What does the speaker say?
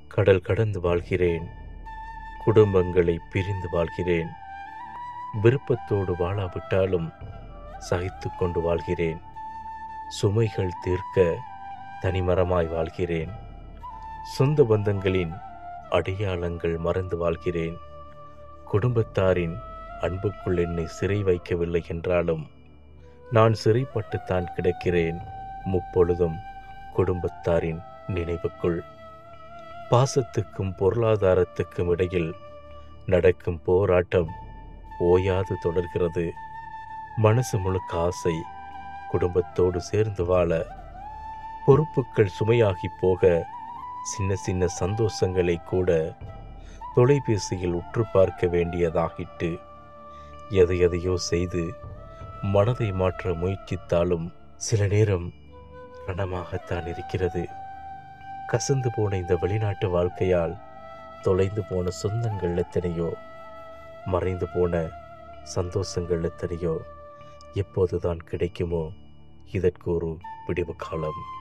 கடல் கடந்து வாழ்கிறேன் குடும்பங்களை பிரிந்து வாழ்கிறேன் விருப்பத்தோடு வாழாவிட்டாலும் சகித்து கொண்டு வாழ்கிறேன் சுமைகள் தீர்க்க தனிமரமாய் வாழ்கிறேன் சொந்த பந்தங்களின் அடையாளங்கள் மறந்து வாழ்கிறேன் குடும்பத்தாரின் அன்புக்குள் என்னை சிறை வைக்கவில்லை என்றாலும் நான் சிறைப்பட்டுத்தான் கிடக்கிறேன் முப்பொழுதும் குடும்பத்தாரின் நினைவுக்குள் பாசத்துக்கும் பொருளாதாரத்துக்கும் இடையில் நடக்கும் போராட்டம் ஓயாது தொடர்கிறது மனசு முழுக்க ஆசை குடும்பத்தோடு சேர்ந்து வாழ பொறுப்புகள் சுமையாகி போக சின்ன சின்ன சந்தோஷங்களை கூட தொலைபேசியில் உற்று பார்க்க வேண்டியதாகிட்டு எதை எதையோ செய்து மனதை மாற்ற முயற்சித்தாலும் சில நேரம் ரணமாகத்தான் இருக்கிறது கசந்து போன இந்த வெளிநாட்டு வாழ்க்கையால் தொலைந்து போன சொந்தங்கள் எத்தனையோ மறைந்து போன சந்தோஷங்கள் எத்தனையோ எப்போதுதான் கிடைக்குமோ இதற்கு ஒரு விடிவு காலம்